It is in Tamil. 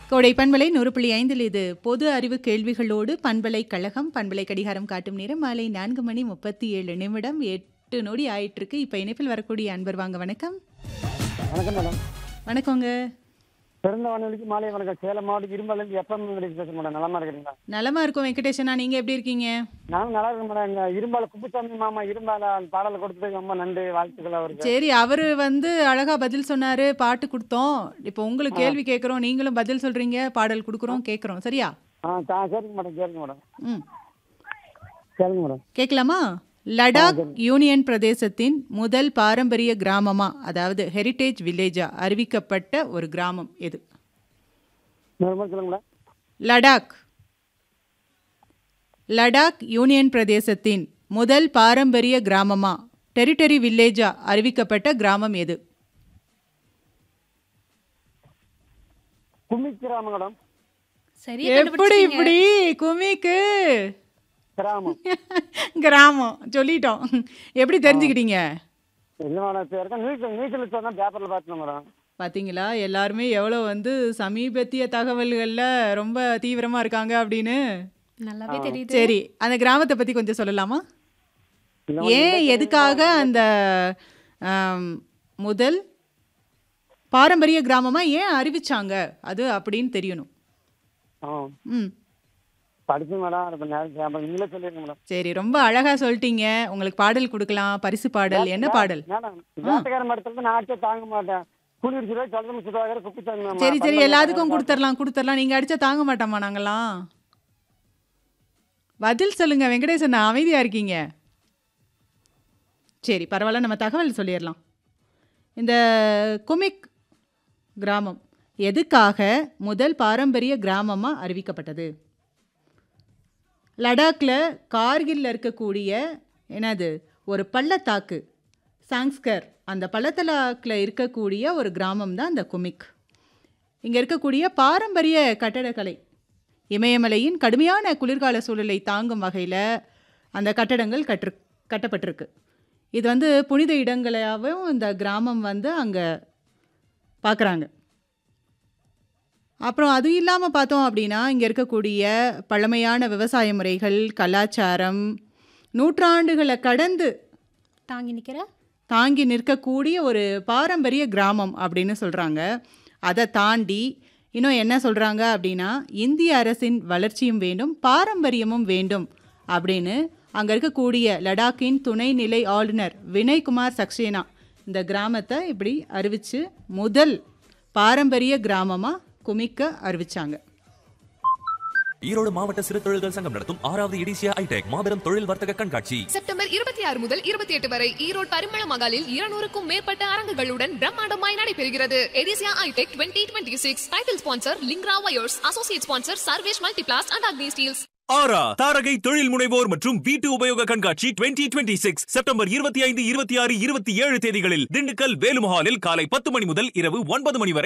கோடை பண்பலை நூறு புள்ளி ஐந்தில் இது பொது அறிவு கேள்விகளோடு பண்பலை கழகம் பண்பலை கடிகாரம் காட்டும் நேரம் மாலை நான்கு மணி முப்பத்தி ஏழு நிமிடம் எட்டு நொடி ஆயிட்டு இருக்கு இப்போ இணைப்பில் வரக்கூடிய அன்பர் வாங்க வணக்கம் வணக்கம் மேடம் வணக்கங்க பிறந்த வானொலிக்கு மாலை வணக்கம் சேலம் மாவட்டம் இரும்பலேருந்து எப்பம் பேசுறேன் மேடம் நலமா இருக்கிறீங்களா நலமா இருக்கும் வெங்கடேஷனா நீங்க எப்படி இருக்கீங்க நானும் நல்லா இருக்கேன் மேடம் எங்க இரும்பால குப்புசாமி மாமா இரும்பால பாடல் கொடுத்ததுக்கு ரொம்ப நன்றி வாழ்த்துக்கள் அவருக்கு சரி அவரு வந்து அழகா பதில் சொன்னாரு பாட்டு கொடுத்தோம் இப்போ உங்களுக்கு கேள்வி கேட்குறோம் நீங்களும் பதில் சொல்றீங்க பாடல் கொடுக்குறோம் கேட்குறோம் சரியா ஆ தா சரிங்க மேடம் சரிங்க மேடம் ம் சரிங்க மேடம் கேட்கலாமா லடாக் யூனியன் பிரதேசத்தின் முதல் பாரம்பரிய கிராமமா அதாவது ஹெரிட்டேஜ் வில்லேஜா அறிவிக்கப்பட்ட ஒரு கிராமம் எது இன்னொரு சொல்லுங்க மேடம் லடாக் லடாக் யூனியன் பிரதேசத்தின் முதல் பாரம்பரிய கிராமமா டெரிட்டரி வில்லேஜா அறிவிக்கப்பட்ட கிராமம் எது குமிக்கிறாம மேடம் சரியா எப்படி இப்படி குமிக்கு கிராமம் கிராமம் சொல்லிட்டோம் எப்படி தெரிஞ்சுக்கிட்டீங்க இல்லை மேடம் இப்போ இருக்க நீச்சல் நீச்சல் சொன்னா பேப்பரில் பார்த்தேன் மேடம் பாத்தீங்களா எல்லாருமே எவ்வளோ வந்து சமீபத்திய தகவல்களில் ரொம்ப தீவிரமா இருக்காங்க அப்படின்னு நல்லாவே தெரியுது சரி அந்த கிராமத்தை பத்தி கொஞ்சம் சொல்லலாமா இல்லை ஏன் எதுக்காக அந்த ஆம், முதல் பாரம்பரிய கிராமமா ஏன் அறிவிச்சாங்க அது அப்படின்னு தெரியணும் ஆ ம் படிச்சு மேடம் இப்போ நேரம் நீங்களே சொல்லிடுங்க மேடம் சரி ரொம்ப அழகா சொல்லிட்டீங்க உங்களுக்கு பாடல் கொடுக்கலாம் பரிசு பாடல் என்ன பாடல் மேடம் வேட்டைக்காரன் மரத்துல நான் அடிச்சா தாங்க மாட்டேன் குளிர் சுதா சொல்லும் சுதாகர் குப்புசாமி மாமா சரி சரி எல்லாத்துக்கும் கொடுத்துடலாம் கொடுத்துடலாம் நீங்க அடிச்சா தாங்க மாட்டோமா நாங்கெல்லாம் பதில் சொல்லுங்க வெங்கடேசன் அமைதியா இருக்கீங்க சரி பரவாயில்ல நம்ம தகவல் சொல்லிடலாம் இந்த குமிக் கிராமம் எதுக்காக முதல் பாரம்பரிய கிராமமா அறிவிக்கப்பட்டது லடாக்கில் கார்கில்ல இருக்கக்கூடிய என்னது ஒரு பள்ளத்தாக்கு சாங்ஸ்கர் அந்த பள்ளத்தாக்கில் இருக்கக்கூடிய ஒரு கிராமம் தான் இந்த குமிக் இங்கே இருக்கக்கூடிய பாரம்பரிய கட்டடக்கலை இமயமலையின் கடுமையான குளிர்கால சூழலை தாங்கும் வகையில் அந்த கட்டடங்கள் கற்று கட்டப்பட்டிருக்கு இது வந்து புனித இடங்களாகவும் இந்த கிராமம் வந்து அங்கே பார்க்குறாங்க அப்புறம் அது இல்லாமல் பார்த்தோம் அப்படின்னா இங்கே இருக்கக்கூடிய பழமையான விவசாய முறைகள் கலாச்சாரம் நூற்றாண்டுகளை கடந்து தாங்கி நிக்கிற தாங்கி நிற்கக்கூடிய ஒரு பாரம்பரிய கிராமம் அப்படின்னு சொல்கிறாங்க அதை தாண்டி இன்னும் என்ன சொல்கிறாங்க அப்படின்னா இந்திய அரசின் வளர்ச்சியும் வேண்டும் பாரம்பரியமும் வேண்டும் அப்படின்னு அங்கே இருக்கக்கூடிய லடாக்கின் துணைநிலை ஆளுநர் வினய்குமார் சக்சேனா இந்த கிராமத்தை இப்படி அறிவித்து முதல் பாரம்பரிய கிராமமாக குமிக்க அறிவிச்சாங்க ஈரோடு மாவட்ட சிறு தொழில்கள் சங்கம் நடத்தும் ஆறாவது எடிசியா ஐடெக் மாபெரும் தொழில் வர்த்தக கண்காட்சி செப்டம்பர் இருபத்தி ஆறு முதல் இருபத்தி எட்டு வரை ஈரோடு பரிமள மகாலில் இருநூறுக்கும் மேற்பட்ட அரங்குகளுடன் பிரம்மாண்டமாய் நடைபெறுகிறது எடிசியா iTech twenty twenty six title sponsor லிங்க்ரா wires associate sponsor Sarvesh multiplast and Agni steels ஆரா தாரகை தொழில் முனைவோர் மற்றும் வீட்டு உபயோக கண்காட்சி 2026 சிக்ஸ் செப்டம்பர் இருபத்தி ஐந்து இருபத்தி ஆறு இருபத்தி ஏழு தேதிகளில் திண்டுக்கல் வேலுமஹாலில் காலை பத்து மணி முதல் இரவு ஒன்பது மணி வரை